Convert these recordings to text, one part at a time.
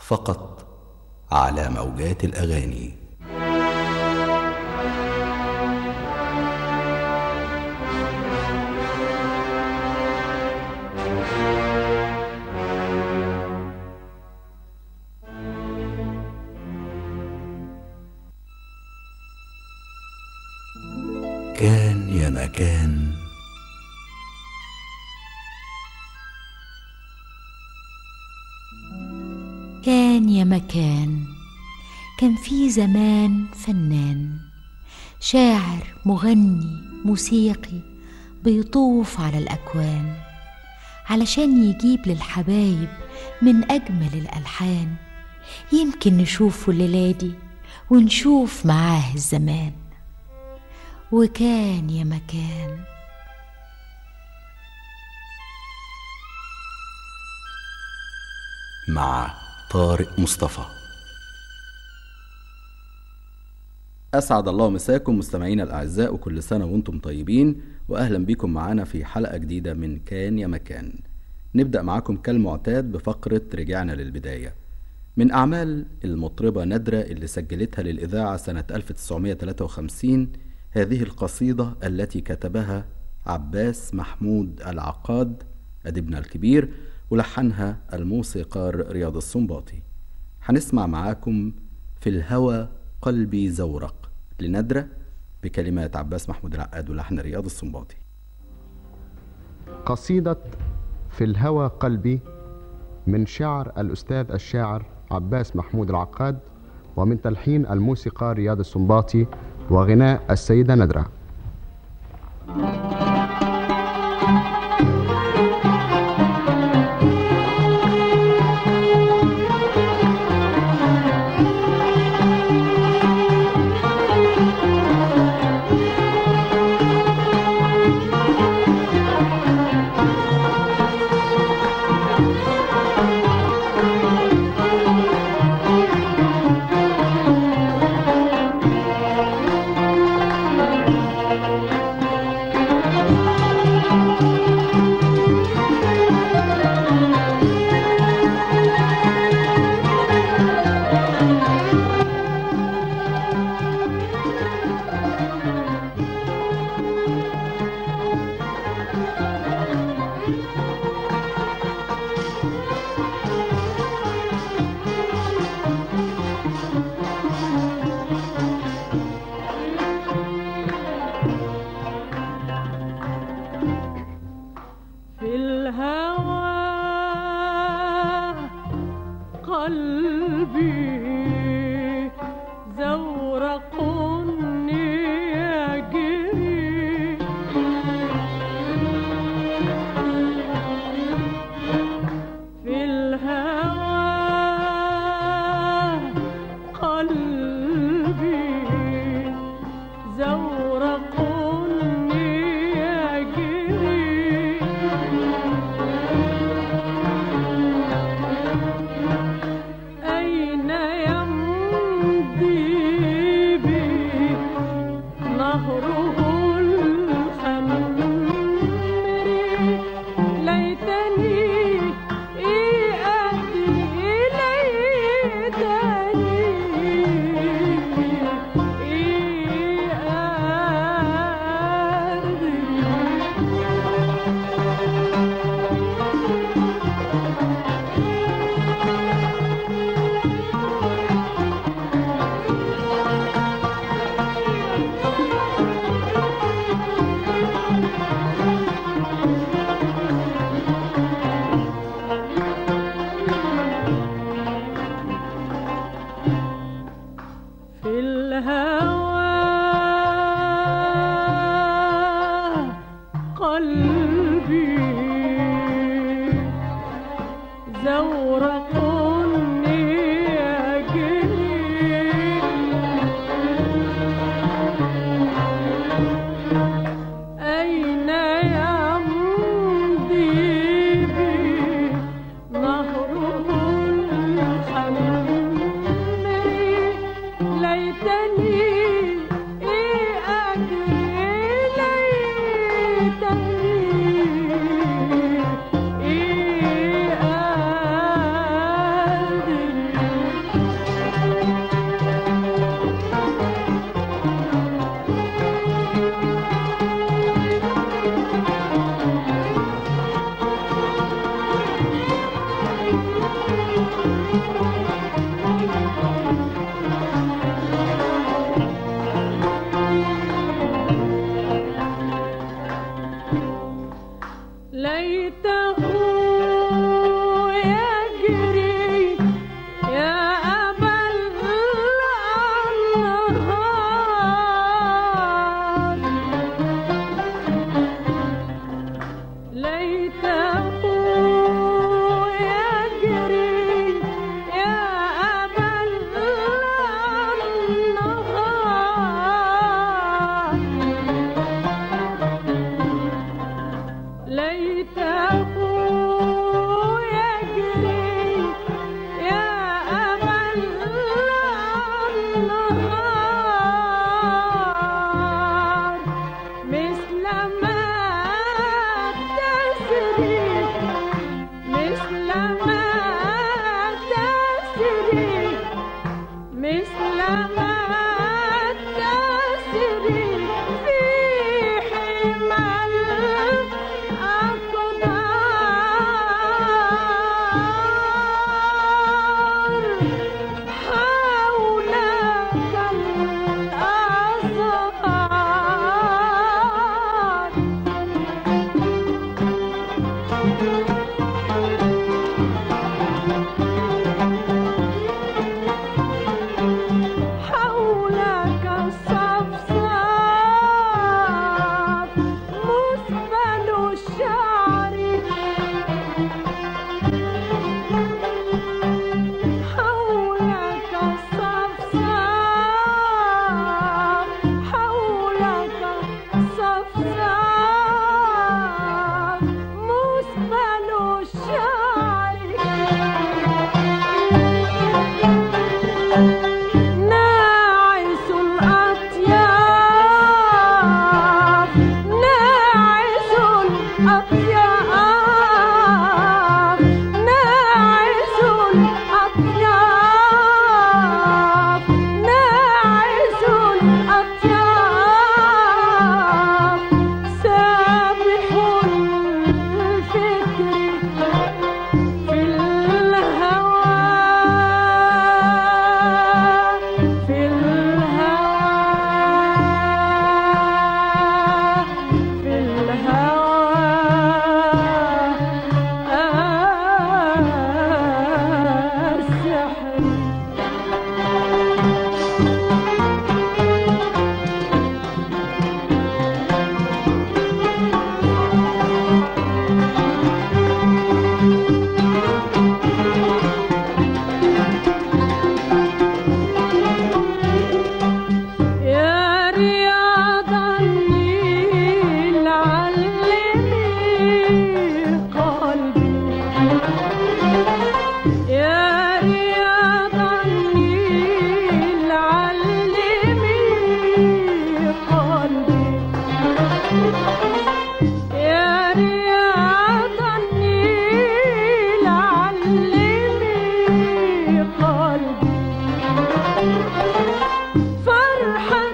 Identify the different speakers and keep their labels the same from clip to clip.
Speaker 1: فقط على موجات الاغاني كان يا مكان
Speaker 2: كان يا مكان كان في زمان فنان شاعر مغني موسيقي بيطوف على الأكوان علشان يجيب للحبايب من أجمل الألحان يمكن نشوفه الليلة دي ونشوف معاه الزمان وكان يا مكان
Speaker 1: مع طارق مصطفى
Speaker 3: أسعد الله مساكم مستمعينا الأعزاء وكل سنة وأنتم طيبين وأهلا بكم معنا في حلقة جديدة من كان يا مكان نبدأ معاكم كالمعتاد بفقرة رجعنا للبداية من أعمال المطربة ندرة اللي سجلتها للإذاعة سنة 1953 هذه القصيدة التي كتبها عباس محمود العقاد أديبنا الكبير ولحنها الموسيقار رياض السنباطي هنسمع معاكم في الهوى قلبي زورق لندرة بكلمات عباس محمود العقاد ولحن رياض السنباطي
Speaker 4: قصيدة في الهوى قلبي من شعر الأستاذ الشاعر عباس محمود العقاد ومن تلحين الموسيقار رياض السنباطي وغناء السيدة ندرة
Speaker 5: في الهوى قلبي زورق يجري في الهوى قلبي زورق يجري أين يمضي بي نهره الخمر ليتني أدري ليتني أدري في الهوى قلبي زورق يجري أين يمضي بي نهره الخمر ليتني أدري ليتني علمي قلبي فرحة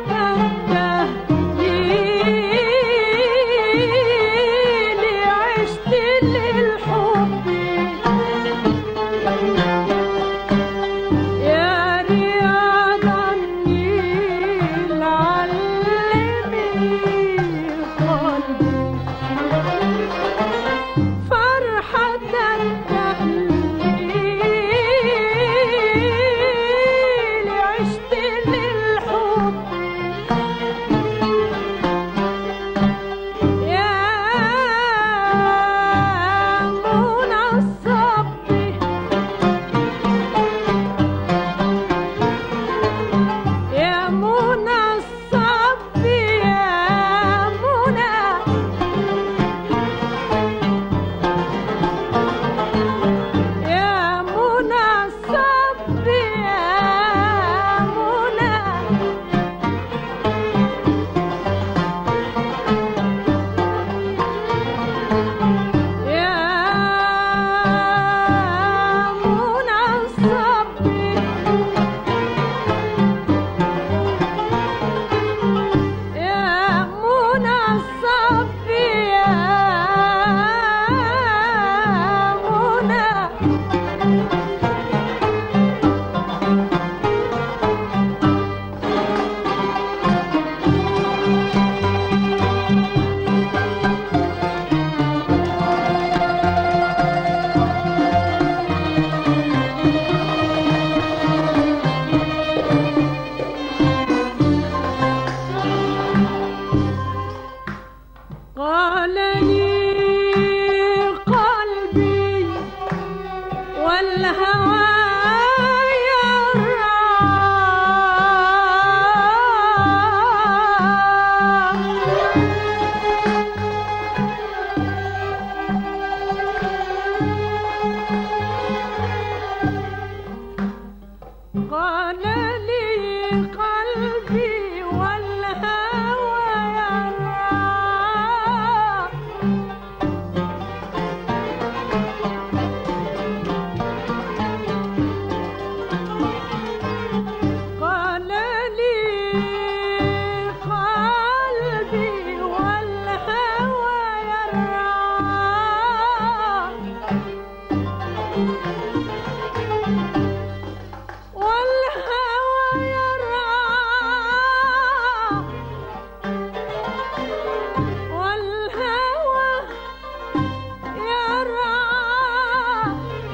Speaker 5: تهديلي عشت للحب يا رياض النيل علمي قلبي فرحة التهليل عشت للحب يا منى الصبي يا منى الصبي يا منى يا منى الصبي يا منى يا منى الصبي يا منى الصبي يا منى قال لي قلبي والهوى يرعى قال لي قلبي والهوى يرعى قال لي قلبي والهوى يرعى والهوى يرعى والهوى يرعى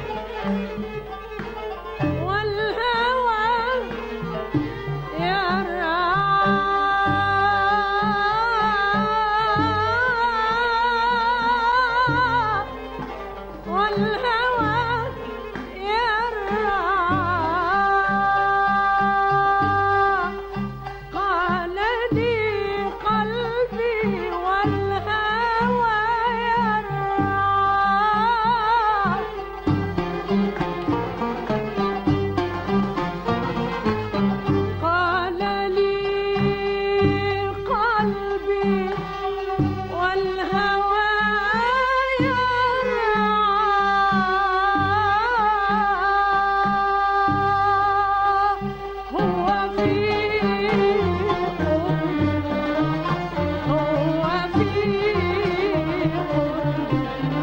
Speaker 5: والهوى يرعى والهوى يرعى قال لي قلبي والهوى يرعى قال لي قلبي والهوى يرعى هو في قربي هو في قربي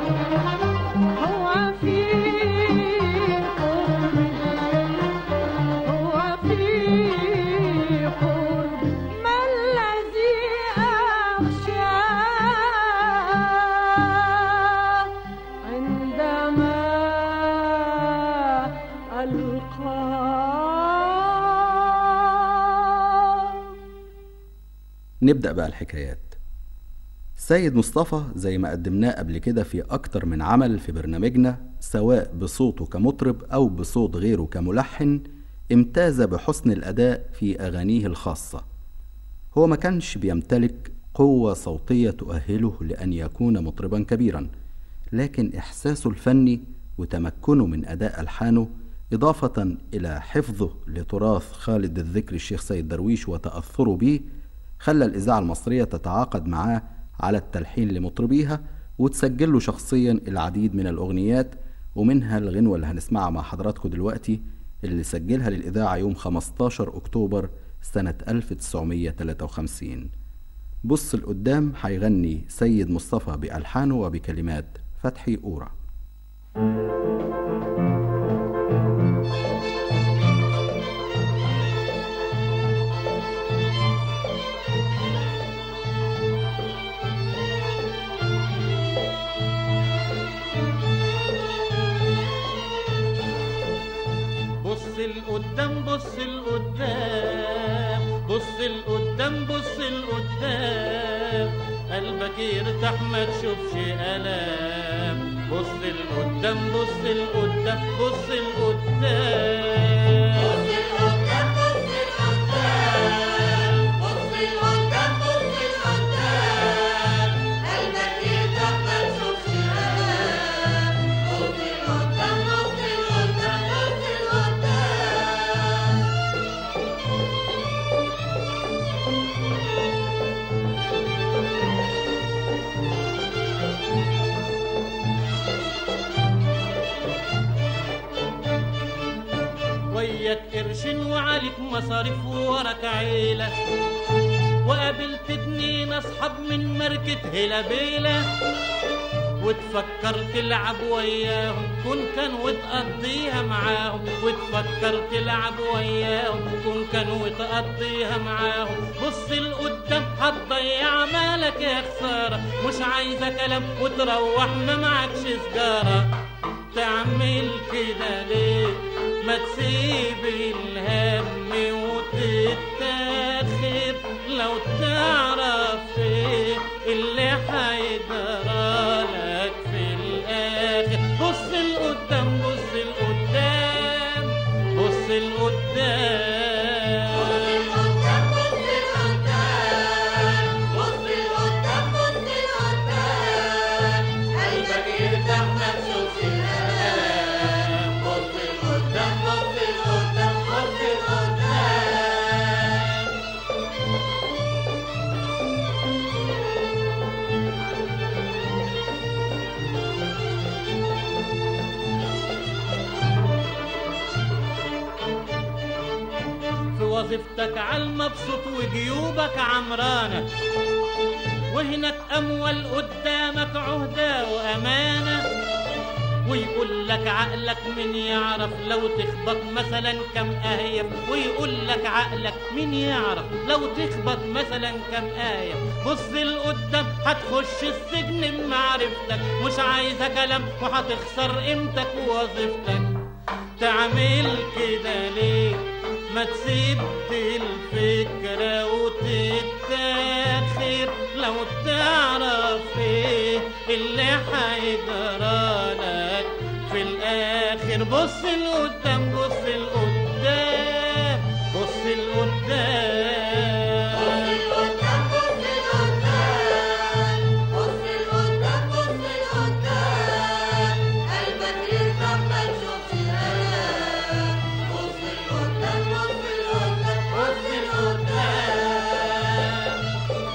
Speaker 5: هو في قربي هو في قرب ما الذي أخشى عندما ألقاه
Speaker 3: نبدأ بقى الحكايات سيد مصطفى زي ما قدمناه قبل كده في أكتر من عمل في برنامجنا سواء بصوته كمطرب أو بصوت غيره كملحن امتاز بحسن الأداء في أغانيه الخاصة هو ما كانش بيمتلك قوة صوتية تؤهله لأن يكون مطربا كبيرا لكن إحساسه الفني وتمكنه من أداء ألحانه إضافة إلى حفظه لتراث خالد الذكر الشيخ سيد درويش وتأثره به خلى الإذاعة المصرية تتعاقد معاه على التلحين لمطربيها وتسجل له شخصيا العديد من الأغنيات ومنها الغنوة اللي هنسمعها مع حضراتكم دلوقتي اللي سجلها للإذاعة يوم 15 أكتوبر سنة 1953 بص لقدام هيغني سيد مصطفى بألحانه وبكلمات فتحي أورا
Speaker 6: بص لقدام بص لقدام بص لقدام بص لقدام قلبك يرتاح ما تشوفش ألام بص لقدام بص لقدام بص لقدام وياك قرشين وعليك مصاريف ووراك عيلة وقابلت اتنين اصحاب من ماركة هلابيلة وتفكر تلعب وياهم كن كان وتقضيها معاهم وتفكر تلعب وياهم كن كان وتقضيها معاهم بص لقدام هتضيع مالك يا خسارة مش عايزة كلام وتروح ما معكش سجارة تعمل كده ليه ما تسيب الهم وتتاخر لو تعرف ايه اللي هيجرى لك في الاخر بص لقدام بص لقدام بص لقدام قلبك يرتاح ما تشوفش الألم بص لقدام بص لقدام بص لقدام في وظيفتك عالمبسوط وجيوبك عمرانة وهناك أموال قدامك عهدة وأمانة ويقول لك عقلك من يعرف لو تخبط مثلا كم آية ويقول لك عقلك من يعرف لو تخبط مثلا كم آية بص لقدام هتخش السجن بمعرفتك مش عايزة كلام وهتخسر قيمتك ووظيفتك تعمل كده ليه ما تسيب الفكرة وتتاخر لو تعرف ايه اللي هيجرى لك في الاخر بص لقدام بص لقدام بص لقدام بص لقدام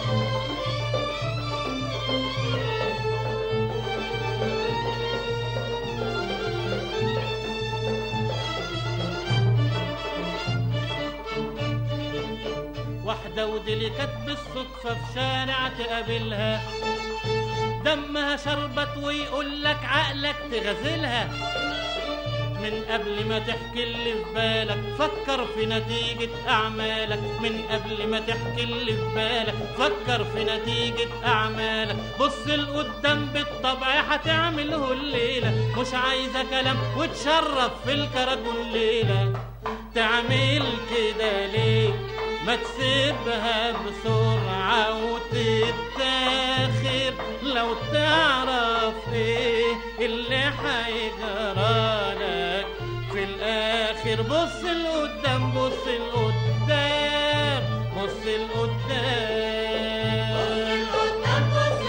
Speaker 6: واحدة ودلكت بالصدفة في شارع تقابلها دمها شربت ويقول لك عقلك تغزلها من قبل ما تحكي اللي في بالك فكر في نتيجة أعمالك من قبل ما تحكي اللي في بالك فكر في نتيجة أعمالك بص لقدام بالطبع هتعمله الليلة مش عايزة كلام وتشرف في الكراكون ليلة تعمل كده ليه ما تسيبها بسرعة وتتاخر لو تعرف ايه اللي هيجرى لك في الاخر بص لقدام بص لقدام بص لقدام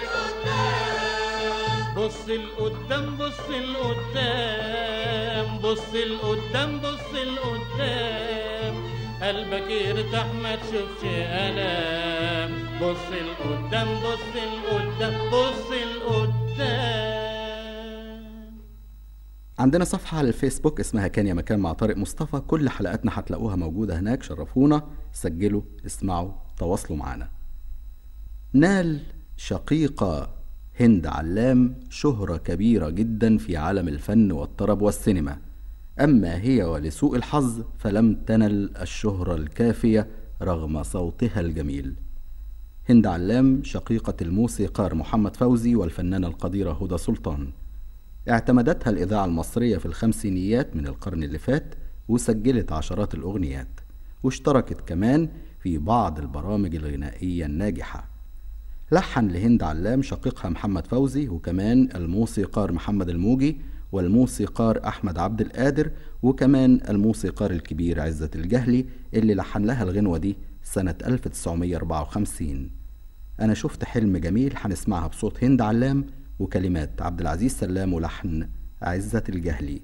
Speaker 6: بص لقدام بص لقدام بص بص لقدام بص لقدام قلبك يرتاح ما تشوفش ألم بص لقدام بص لقدام بص لقدام
Speaker 3: عندنا صفحة على الفيسبوك اسمها كان يا مكان مع طارق مصطفى كل حلقاتنا هتلاقوها موجودة هناك شرفونا سجلوا اسمعوا تواصلوا معنا نال شقيقة هند علام شهرة كبيرة جدا في عالم الفن والطرب والسينما أما هي ولسوء الحظ فلم تنل الشهرة الكافية رغم صوتها الجميل هند علام شقيقة الموسيقار محمد فوزي والفنانة القديرة هدى سلطان اعتمدتها الإذاعة المصرية في الخمسينيات من القرن اللي فات وسجلت عشرات الأغنيات واشتركت كمان في بعض البرامج الغنائية الناجحة لحن لهند علام شقيقها محمد فوزي وكمان الموسيقار محمد الموجي والموسيقار أحمد عبد القادر وكمان الموسيقار الكبير عزت الجهلي اللي لحن لها الغنوة دي سنة 1954 أنا شفت حلم جميل هنسمعها بصوت هند علام وكلمات عبد العزيز سلام ولحن عزت الجهلي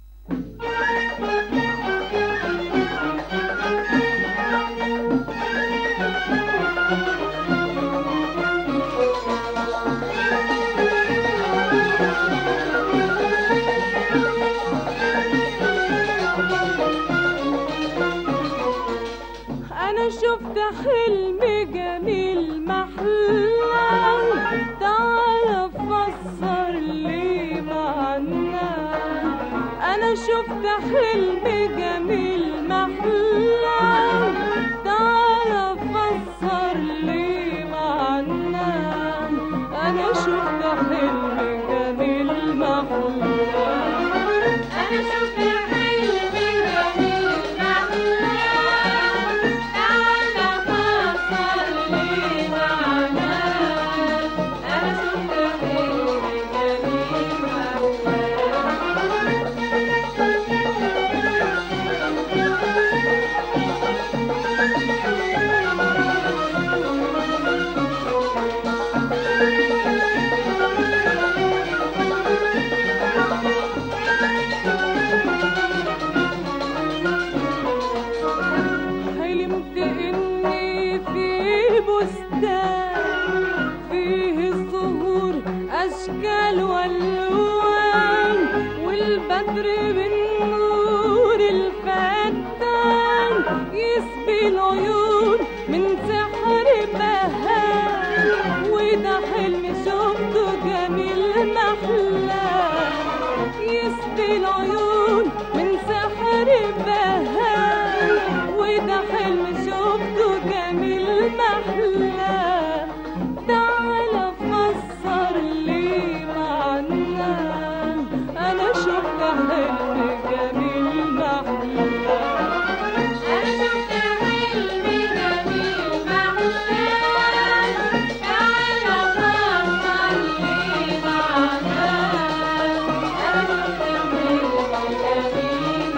Speaker 5: انا شفت حلم جميل محلى تعرف فسر لي معناه انا شفت حلم جميل محلى تعرف فسر لي معناه انا شفت حلم جميل محلى انا شفت حلم جميل محلى تعالى فصل لي معناه انا شفت حلم جميل محلى حلمت اني في بستان فيه الزهور اشكال والوان والبدر بالنور الفتان يسبي العيون من سحر بهان وده حلم شفته جميل محلاه يسبي العيون من سحر بهان وده حلم شفته جميل محلاه تعالى فسر لي معناه انا شفت حلم جميل محلاه انا شفت حلم جميل محلاه تعالى فسر لي معناه انا شفت حلم جميل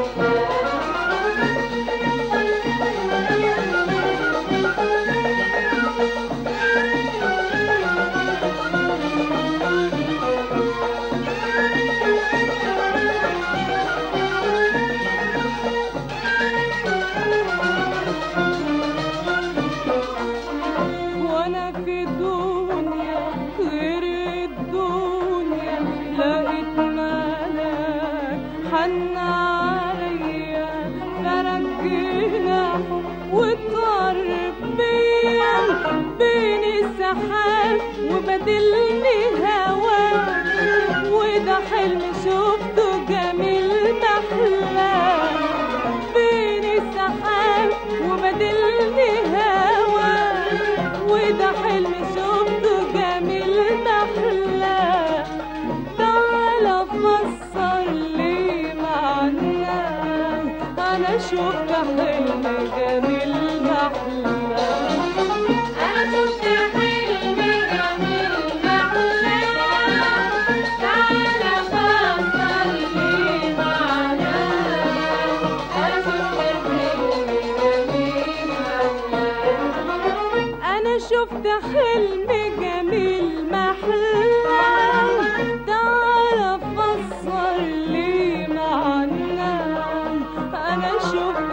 Speaker 5: وانا في دنيا غير الدنيا لقيت ملاك حن عليا فرج جناحه واتقرب بيا بين السحاب وبدلني هواه وده حلم شفته جميل محلاه بين السحاب وبدلني هواه وده حلم شفته جميل محلاه تعالى فسر لي معناه انا شفت حلم جميل محلاه انا شفت حلم جميل محلاه تعالى فسر لي معناه انا شفت حلم جميل محلاه انا شفت حلم جميل محلاه تعرف فسر لي معناه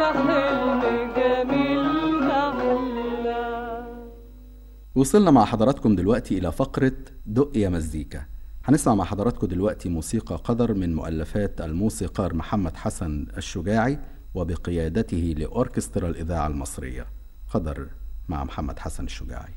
Speaker 5: حلم جميل محلى
Speaker 3: وصلنا مع حضراتكم دلوقتي إلى فقرة دق يا مزيكا هنسمع مع حضراتكم دلوقتي موسيقى قدر من مؤلفات الموسيقار محمد حسن الشجاعي وبقيادته لأوركسترا الإذاعة المصرية قدر مع محمد حسن الشجاعي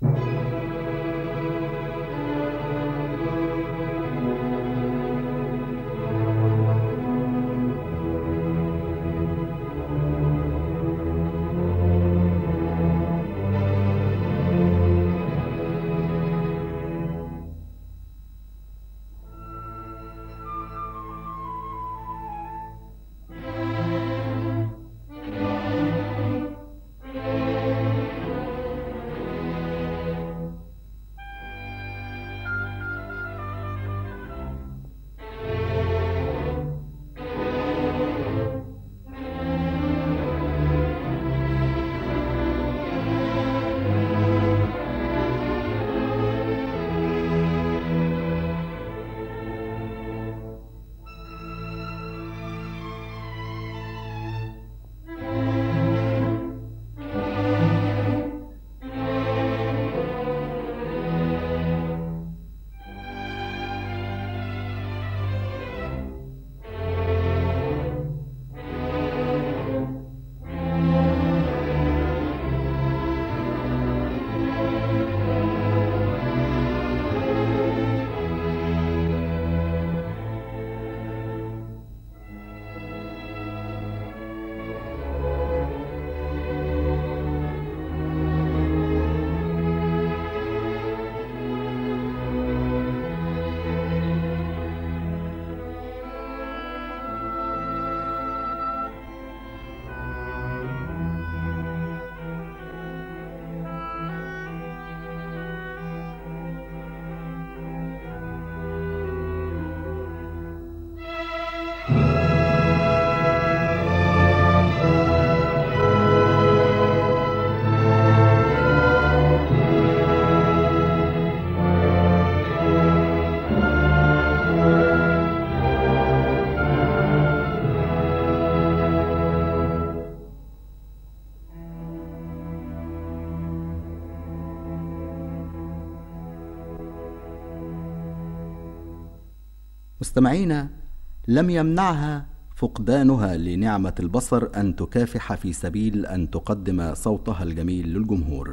Speaker 3: مستمعينا لم يمنعها فقدانها لنعمة البصر أن تكافح في سبيل أن تقدم صوتها الجميل للجمهور.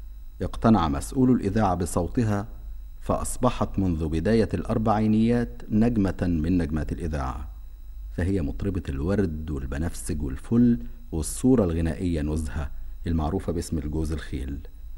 Speaker 3: اقتنع مسؤول الإذاعة بصوتها فأصبحت منذ بداية الأربعينيات نجمة من نجمات الإذاعة. فهي مطربة الورد والبنفسج والفل والصورة الغنائية نزهة المعروفة باسم الجوز الخيل.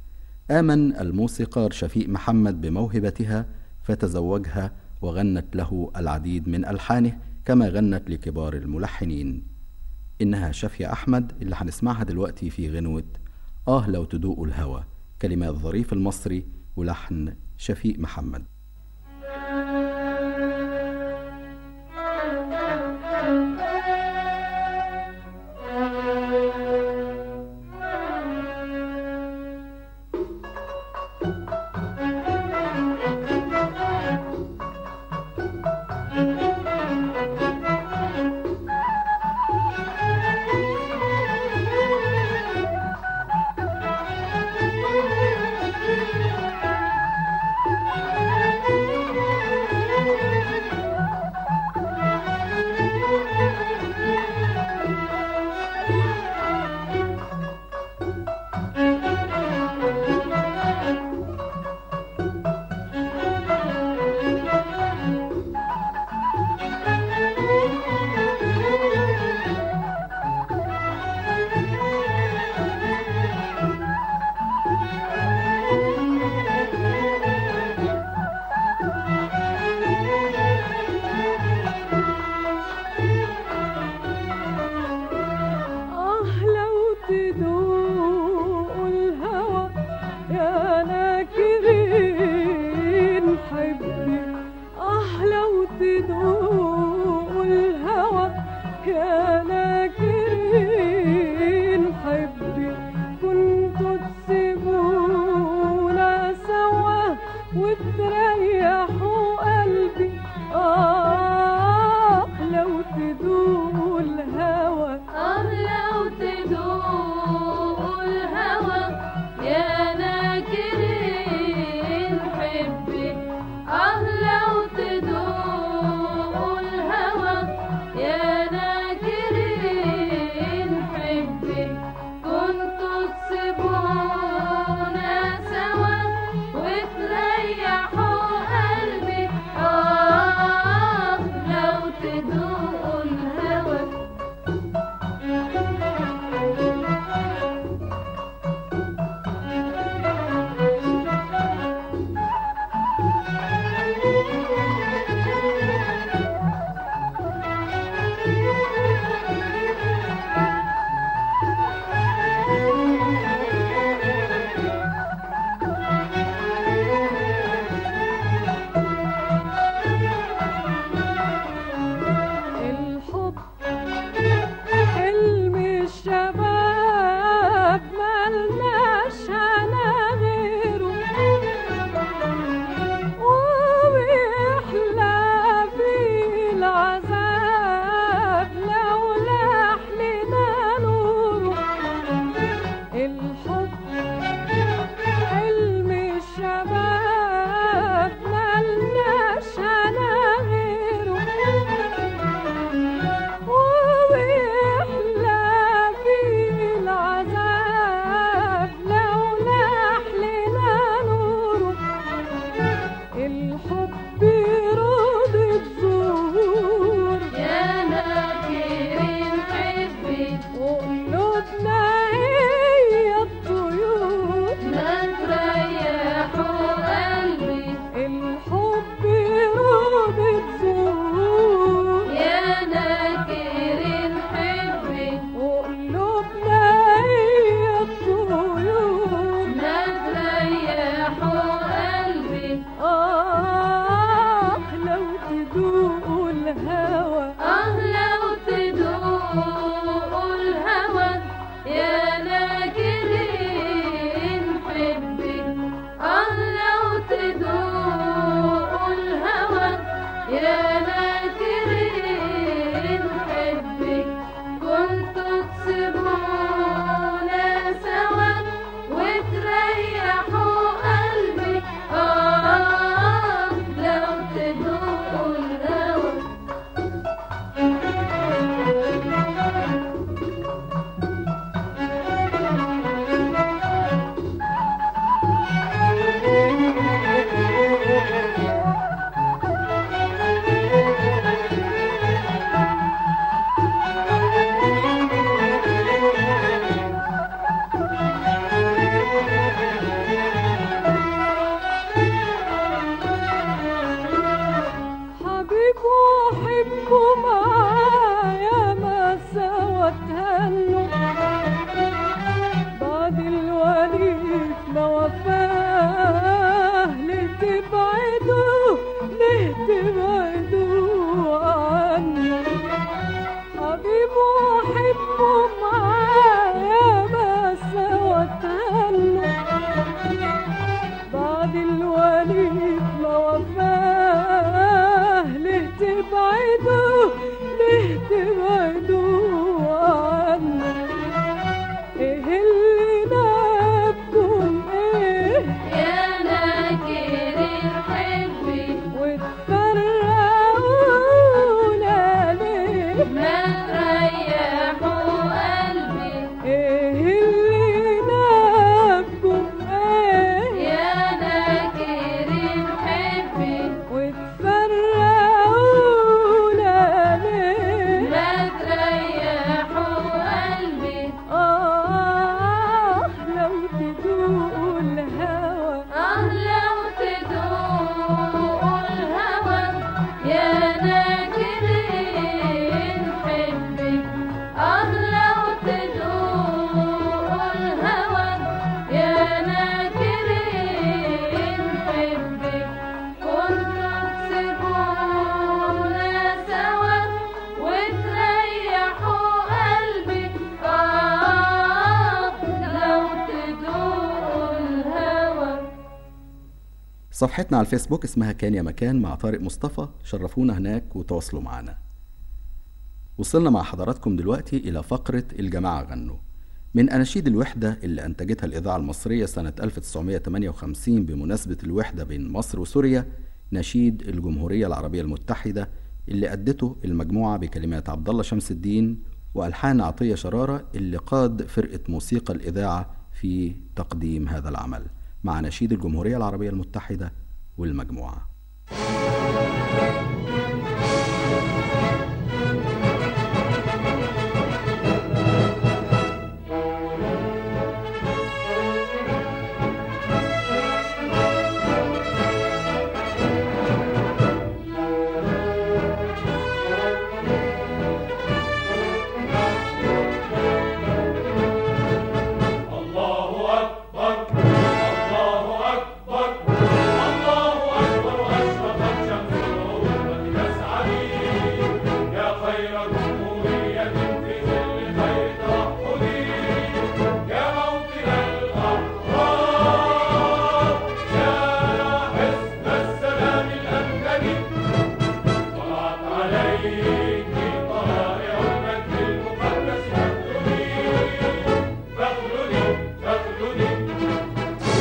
Speaker 3: آمن الموسيقار شفيق محمد بموهبتها فتزوجها وغنت له العديد من ألحانه كما غنت لكبار الملحنين إنها شافية أحمد اللي هنسمعها دلوقتي في غنوة آه لو تدوقوا الهوى كلمات ظريف المصري ولحن شفيق محمد
Speaker 5: Thank you.
Speaker 3: صفحتنا على الفيسبوك اسمها كان يا مكان مع طارق مصطفى شرفونا هناك وتواصلوا معنا وصلنا مع حضراتكم دلوقتي إلى فقرة الجماعة غنوا من أناشيد الوحدة اللي أنتجتها الإذاعة المصرية سنة 1958 بمناسبة الوحدة بين مصر وسوريا نشيد الجمهورية العربية المتحدة اللي أدته المجموعة بكلمات عبد الله شمس الدين وألحان عطية شرارة اللي قاد فرقة موسيقى الإذاعة في تقديم هذا العمل مع نشيد الجمهورية العربية المتحدة والمجموعة
Speaker 7: الله أكبر الله أكبر الله أكبر أشرقت شمس الأمة تسعد يا خير جمهورية في ظل خير توحد يا موطن الأحرار يا حسن السلام الأمجد طلعت عليك طلائع المجد المقدس فاخلدي فاخلدي فاخلدي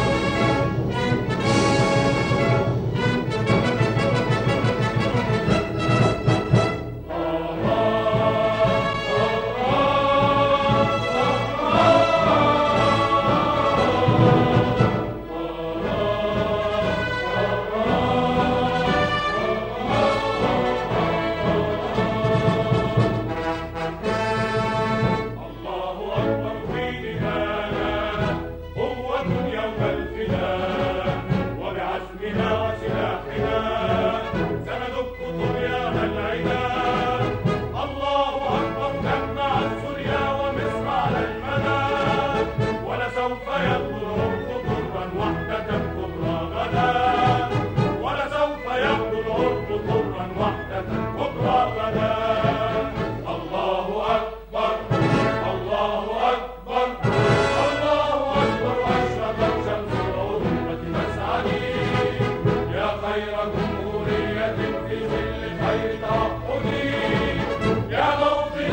Speaker 7: الله أكبر في نهانا قوة يوم الفداء وبعزمنا وسلاحنا سندك طغيان العدا الله أكبر جمع سوريا ومصر على المدى ولسوف يبدو العرق طرا وحدة كبرى غدا ولسوف يبدو العرق طرا وحدة كبرى غدا الله أكبر الله أكبر الله أكبر أشرقت شمس الأمة مسعدي يا خير جمهورية في ظل خير توحدي يا موطن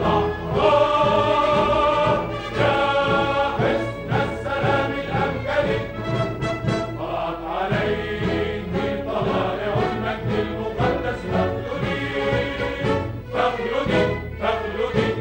Speaker 7: الأحرار يا حسن السلام الأمجد طلعت عليك طلائع المجد المقدس فاخلدي فاخلدي فاخلدي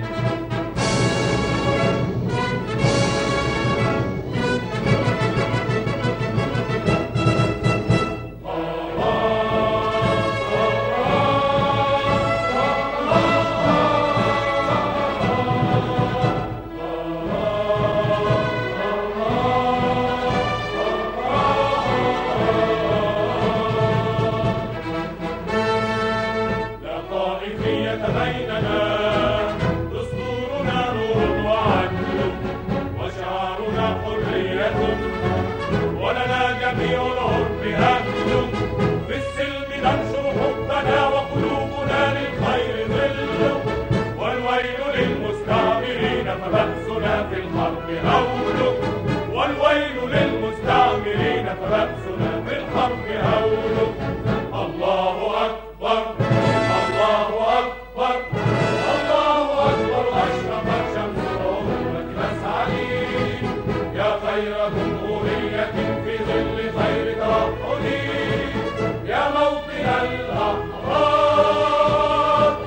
Speaker 7: لا طائفية بيننا دستورنا نور وعدل وشعارنا حرية ولنا جميع العرب أهل في السلم ننشر حبنا وقلوبنا للخير ظل والويل للمستعمرين فبأسنا في الحرب هول والويل للمستعمرين فبأسنا في الحرب هول الله أكبر الله أكبر الله أكبر أشرقت شمس الأمة مسعدي يا خير جمهورية في ظل خير توحدي يا موطن الأحرار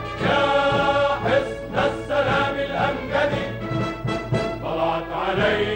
Speaker 7: يا حسن السلام الأمجد طلعت عليك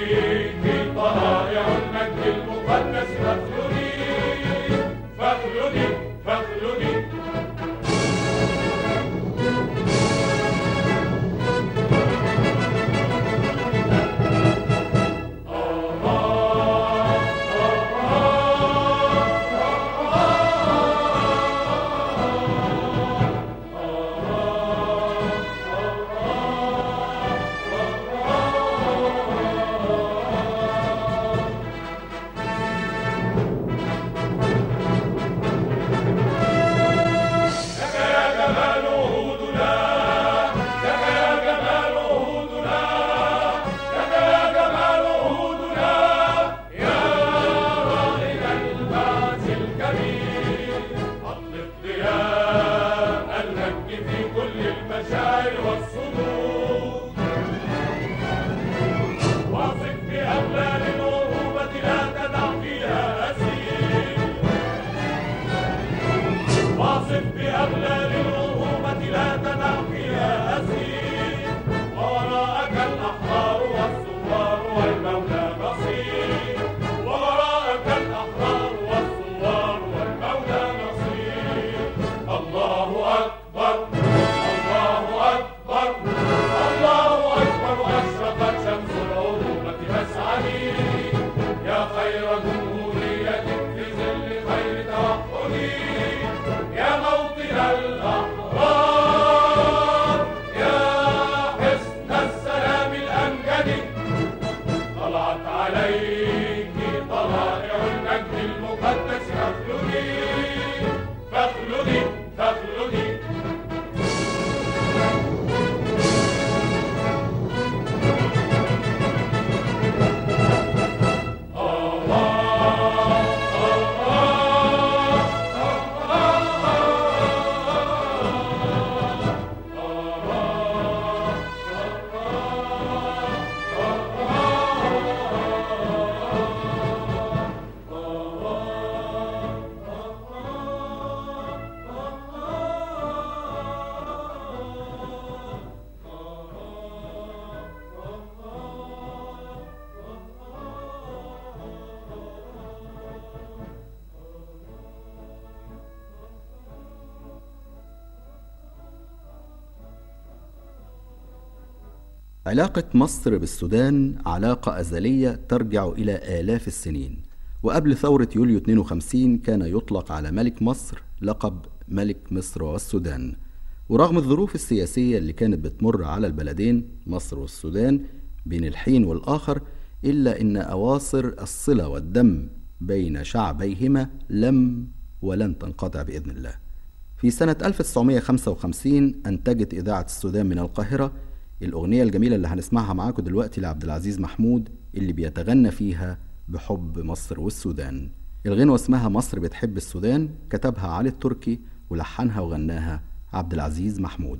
Speaker 3: علاقة مصر بالسودان علاقة أزلية ترجع إلى آلاف السنين وقبل ثورة يوليو 52 كان يطلق على ملك مصر لقب ملك مصر والسودان ورغم الظروف السياسية اللي كانت بتمر على البلدين مصر والسودان بين الحين والآخر إلا إن أواصر الصلة والدم بين شعبيهما لم ولن تنقطع بإذن الله في سنة 1955 أنتجت إذاعة السودان من القاهرة الأغنية الجميلة اللي هنسمعها معاكم دلوقتي لعبد العزيز محمود اللي بيتغنى فيها بحب مصر والسودان الغنوة اسمها مصر بتحب السودان كتبها علي التركي ولحنها وغناها عبد العزيز محمود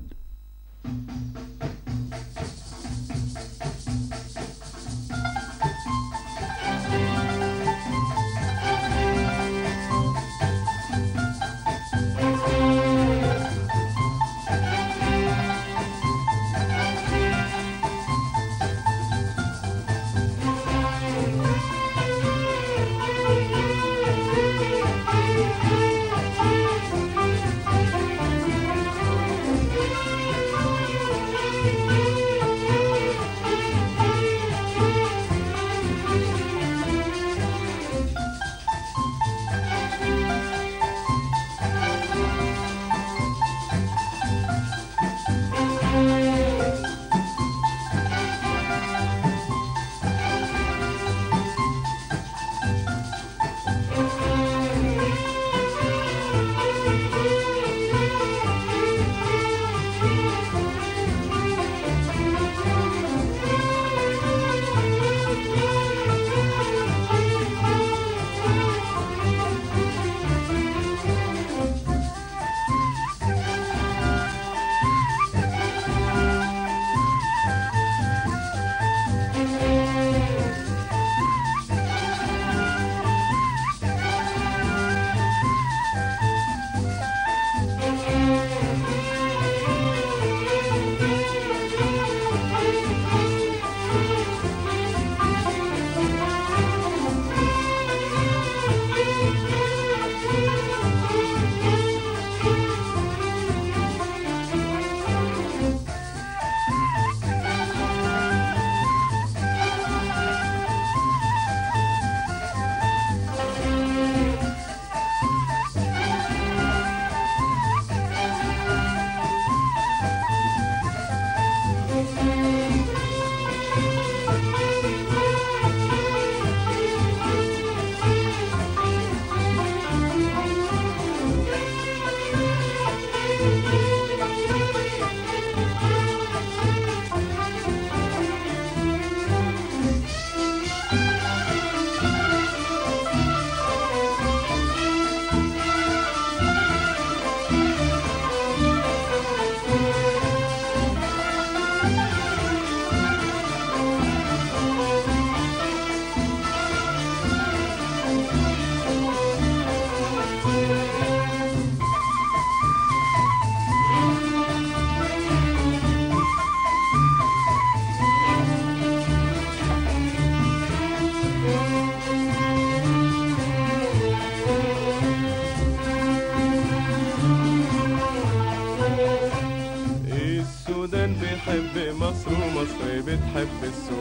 Speaker 8: السودان بيحب مصر ومصر بتحب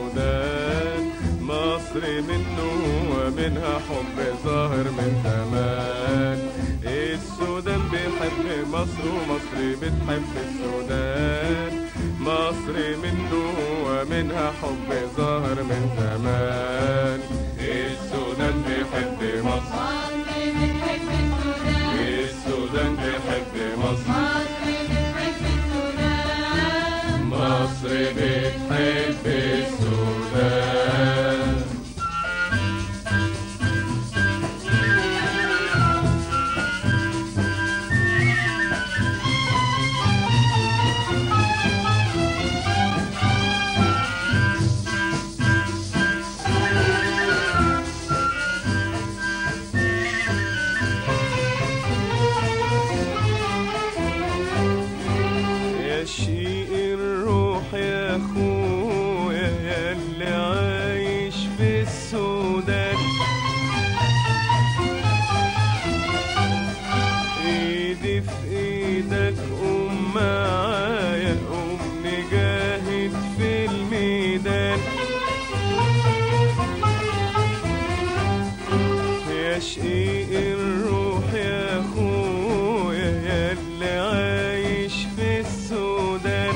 Speaker 8: السودان مصر منه ومنها حب ظاهر من زمان السودان بيحب مصر ومصر بتحب السودان مصر منه ومنها حب ظاهر من زمان السودان بيحب مصر السودان بيحب مصر مصر بتحب السودان الميدان يا شقيق الروح يا اخويا يا اللي عايش في السودان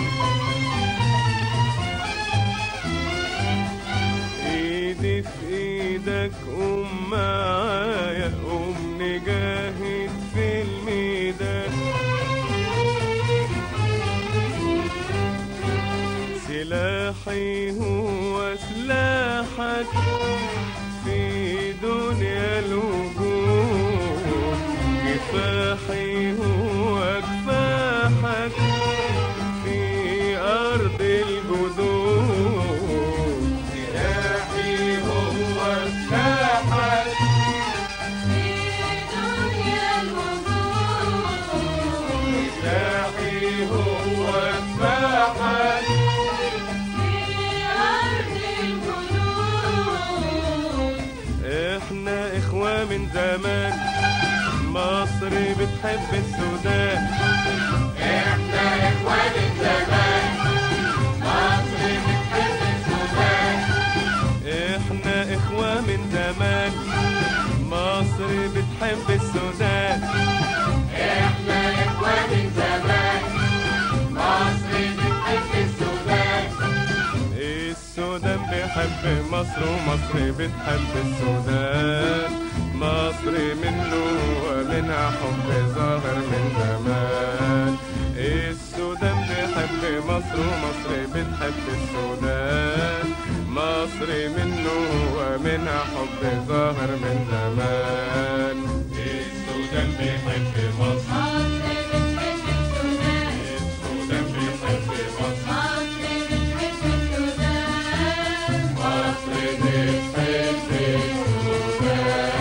Speaker 8: ايدي في ايدك قوم معايا قوم نجاهد في الميدان سلاحي هو سلاحك في دنيا الوجود كفاحي هو كفاحك في أرض الجدود سلاحي هو سلاحك سلاحي هو كفاحك احنا اخوة من زمان مصر بتحب السودان احنا اخوة من زمان مصر بتحب السودان احنا اخوة من زمان مصر بتحب السودان احنا اخوة من زمان مصر بتحب السودان السودان بيحب مصر ومصر بتحب السودان مصر منه ومنها حب ظاهر من زمان السودان بيحب مصر ومصر بتحب السودان مصر منه ومنها حب ظاهر من زمان السودان بيحب مصر السودان بيحب مصر مصر بتحب السودان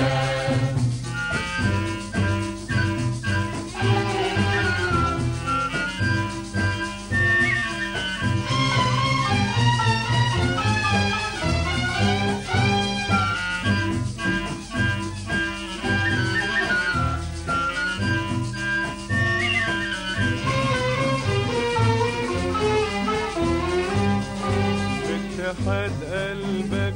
Speaker 8: اتحاد قلبك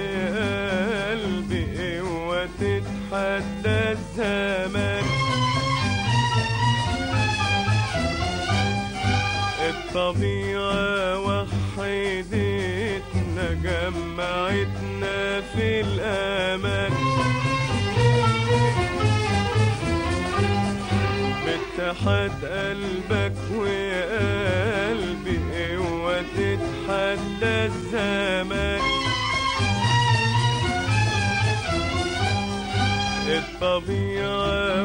Speaker 8: وقلبي قوة تتحدى الزمان الطبيعة وحدتنا جمعتنا في الأمان باتحاد قلبك وقلبي قوة تتحدى الزمان الطبيعة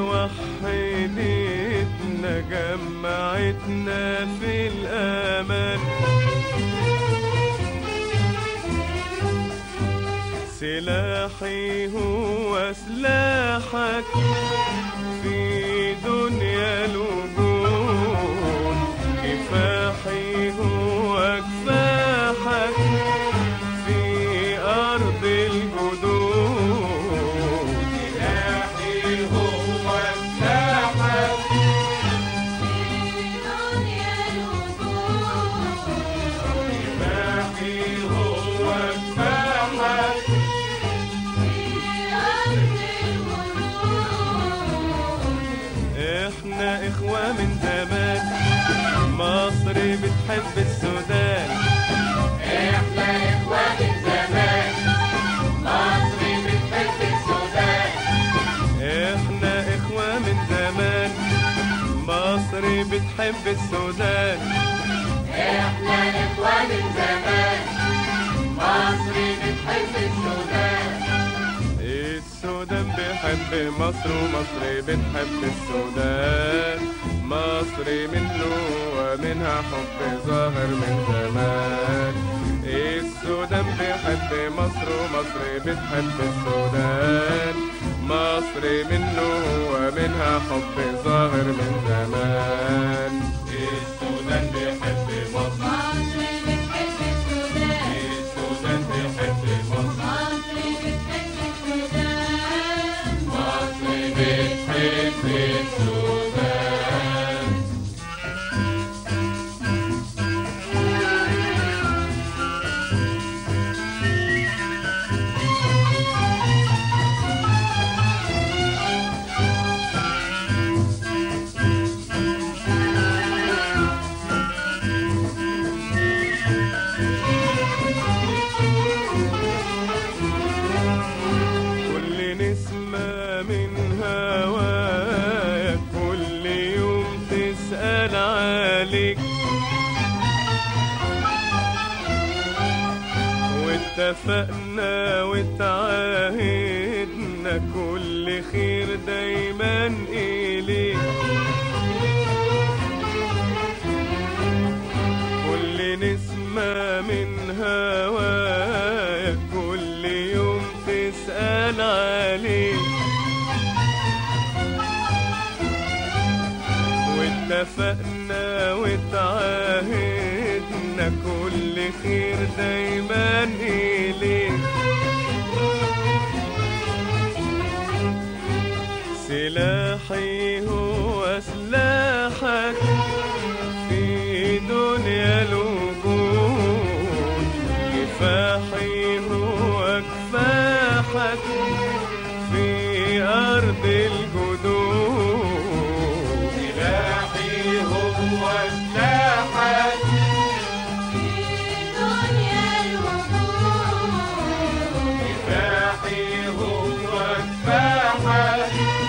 Speaker 8: وحدتنا جمعتنا في الأمان سلاحي هو سلاحك في دنيا الوجود كفاحي هو كفاحك في أرض الجدود سلاحي هو سلاحك كفاحي هو كفاحك احنا اخوة من زمان مصر بتحب السودان احنا اخوة من زمان مصر بتحب السودان احنا اخوة من زمان مصر بتحب السودان احنا اخوة من زمان مصر بتحب السودان السودان بيحب مصر ومصر بتحب السودان مصر منه ومنها حب ظاهر من زمان السودان بيحب مصر ومصر بتحب السودان مصر منه ومنها حب ظاهر من زمان السودان بيحب مصر السودان بيحب مصر مصر بتحب السودان واتفقنا وتعاهدنا كل خير دايما إليك كل نسمة من هوايا كل يوم تسأل عليك واتفقنا وتعاهدنا كل خير دايما إليك سلاحي هو سلاحك في دنيا الوجود كفاحي هو كفاحك في أرض الجدود سلاحي هو سلاحك كفاحي هو كفاحك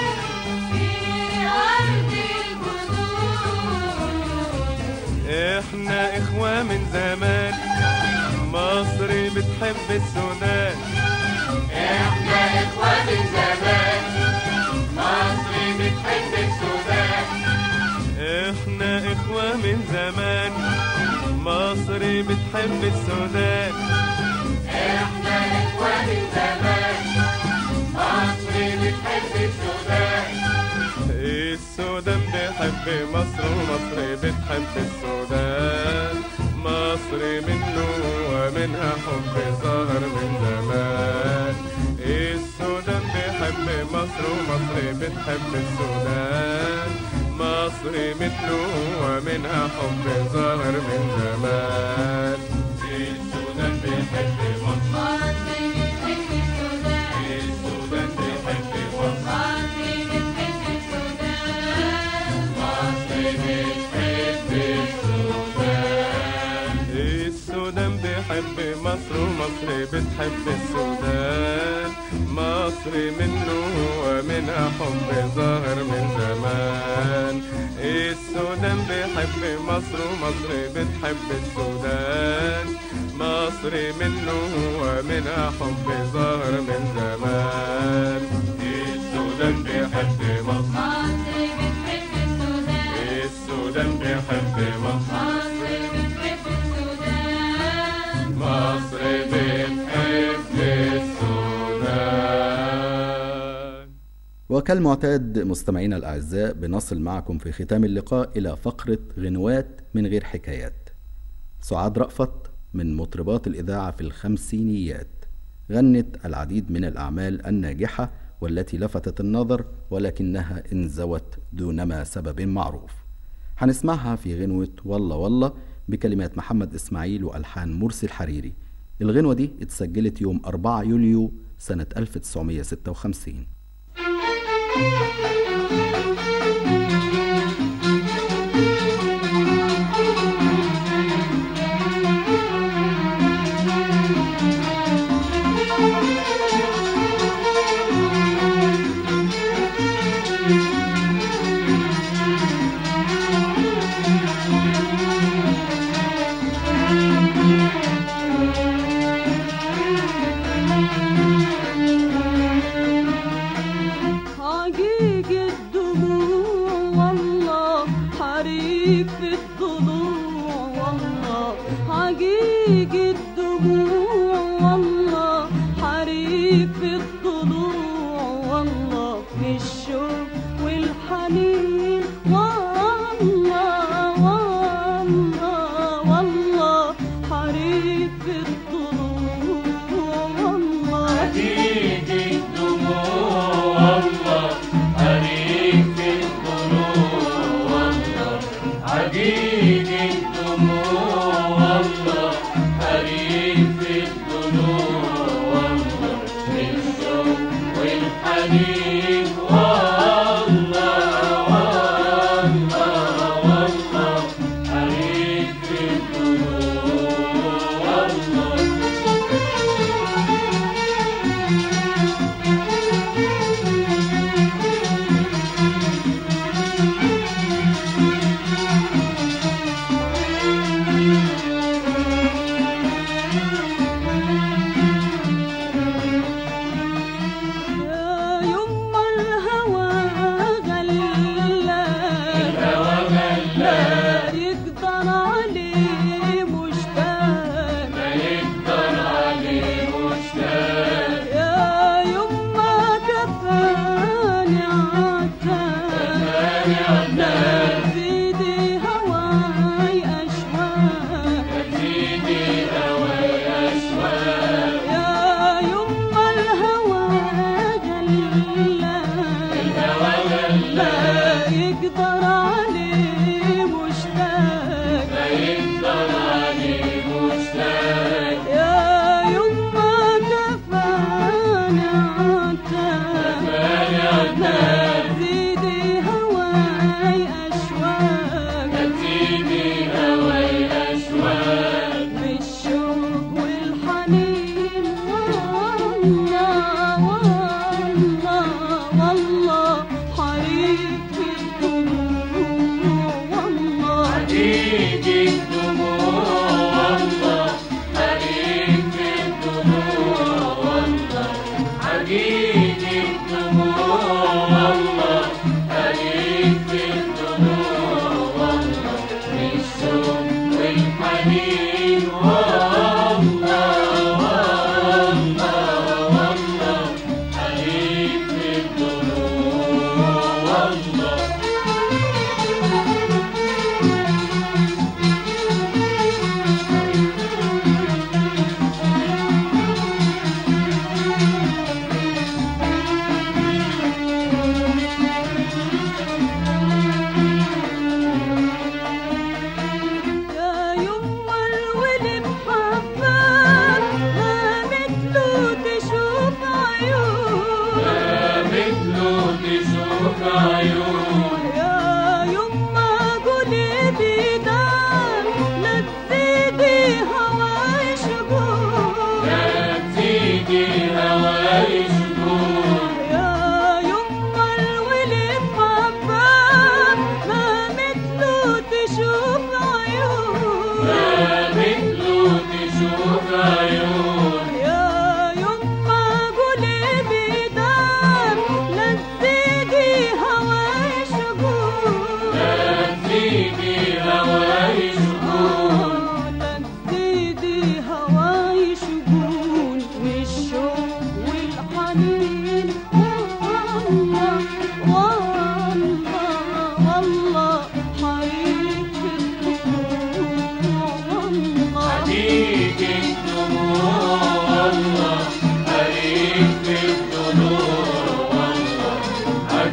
Speaker 8: احنا اخوة من زمان مصر بتحب السودان
Speaker 9: احنا اخوة من زمان مصر بتحب السودان
Speaker 8: احنا اخوة من زمان مصر بتحب السودان
Speaker 9: احنا اخوة من زمان مصر بتحب السودان
Speaker 8: السودان بيحب مصر ومصر بتحب السودان مصر منه ومنها حب ظهر من زمان السودان بيحب مصر ومصر بتحب السودان مصر مثله ومنها حب ظهر من زمان السودان بيحب مصر
Speaker 9: مصر بتحب السودان
Speaker 8: السودان بيحب مصر
Speaker 9: مصر بتحب السودان
Speaker 8: السودان بيحب مصر ومصر بتحب السودان مصر منه ومنها حب ظاهر من زمان السودان بيحب مصر ومصر بتحب السودان مصر منه ومنها حب ظاهر من زمان السودان بيحب مصر
Speaker 9: مصر بتحب السودان
Speaker 8: السودان بيحب مصر
Speaker 9: مصر بتحب السودان
Speaker 8: مصر بتحب السودان
Speaker 3: وكالمعتاد مستمعينا الأعزاء بنصل معكم في ختام اللقاء إلى فقرة غنوات من غير حكايات سعاد رأفت من مطربات الإذاعة في الخمسينيات غنت العديد من الأعمال الناجحة والتي لفتت النظر ولكنها انزوت دونما سبب معروف هنسمعها في غنوة والله والله بكلمات محمد إسماعيل وألحان مرسي الحريري الغنوة دي اتسجلت يوم 4 يوليو سنة 1956
Speaker 5: حقيق الدموع والله حريق في الضلوع والله حقيق الدموع والله حريق في الضلوع والله في الشوق والحنين والله والله والله حريق في الضلوع والله
Speaker 9: حقيقي الدموع والله حريق في الضلوع والله حقيقي الدموع والله حريق في الضلوع والله في الشوق والحنين والله والله والله حريق في الضلوع والله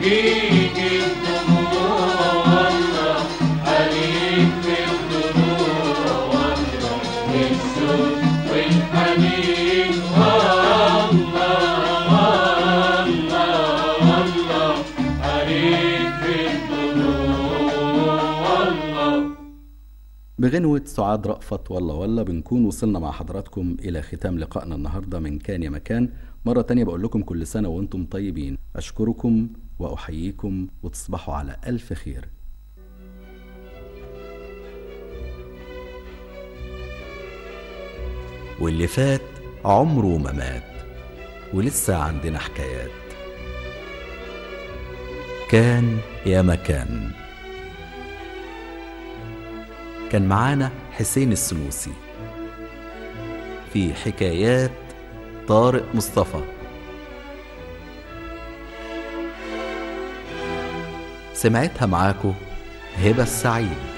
Speaker 9: حقيق الدموع والله حريق في الضلوع والله الشوق والحنين والله والله والله حريق في الضلوع والله
Speaker 3: بغنوة سعاد رأفت ولا ولا بنكون وصلنا مع حضراتكم إلى ختام لقائنا النهاردة من كان يا مكان مرة تانية بقول لكم كل سنة وانتم طيبين أشكركم وأحييكم وتصبحوا على ألف خير
Speaker 1: واللي فات عمره ما مات ولسه عندنا حكايات كان يا مكان كان معانا حسين السنوسي في حكايات طارق مصطفى سمعتها معاكو هبة السعيد